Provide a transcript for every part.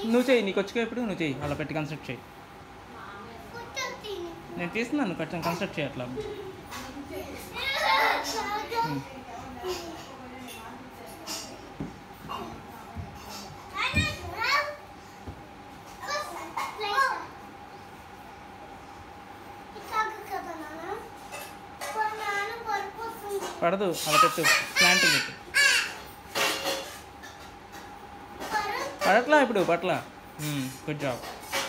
నువ్వు చెయ్యి నీకు వచ్చుకో ఇప్పుడు నువ్వు చెయ్యి అలా పెట్టి కన్స్ట్రక్ట్ చేయి కూర్చొని నేను తీస్తున్నాను కొంచెం కన్స్ట్రక్ట్ చేయి అట్లా ఉమ్. పడదు అలా పెట్టు ప్లాంట్ పెట్టు పడట్లా ఇప్పుడు పట్ల గుడ్ జాబ్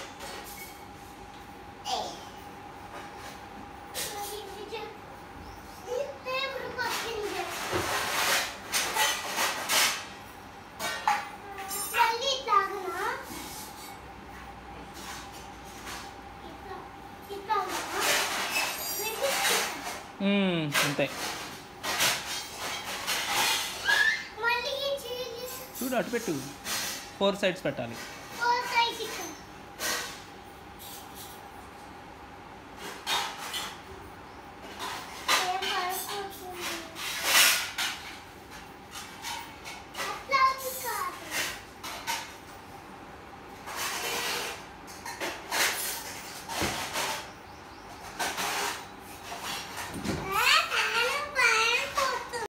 అంతే మళ్ళీ చీజ్ చూడు అటు పెట్టు ఫోర్ సైడ్స్ పెట్టాలి